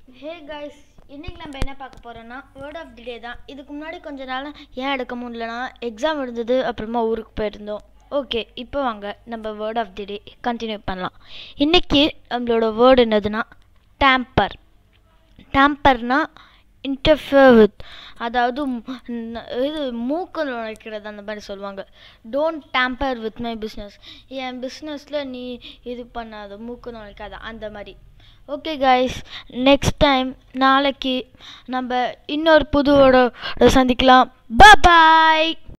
hey guys இன்னைக்கு நம்ம என்ன பார்க்க போறோம்னா வேர்ட் ஆஃப் தி டே தான் இதுக்கு முன்னாடி கொஞ்ச நாள் ஏன் எடுக்க முடியலனா எக்ஸாம் இருந்தது அப்புறமா ஊருக்கு போயிருந்தோம் ஓகே இப்போ வாங்க நம்ம word of the day continue பண்ணலாம் இன்னைக்கு நம்மளோட வேர்டு என்னதுன்னா டேம்பர் டேம்பர்னா இன்டர்ஃபியர் வித் அதாவது ம், ந- இது மூக்கு நுழைக்கிறது அந்த மாதிரி சொல்லுவாங்க don't tamper with my business என் பிஸ்னஸில் நீ இது பண்ணாத மூக்கு நுழைக்காத அந்த மாதிரி ஓகே கைஸ் நெக்ஸ்ட் டைம் நாளைக்கு நம்ம இன்னொரு புதுவோட சந்திக்கலாம் பாய்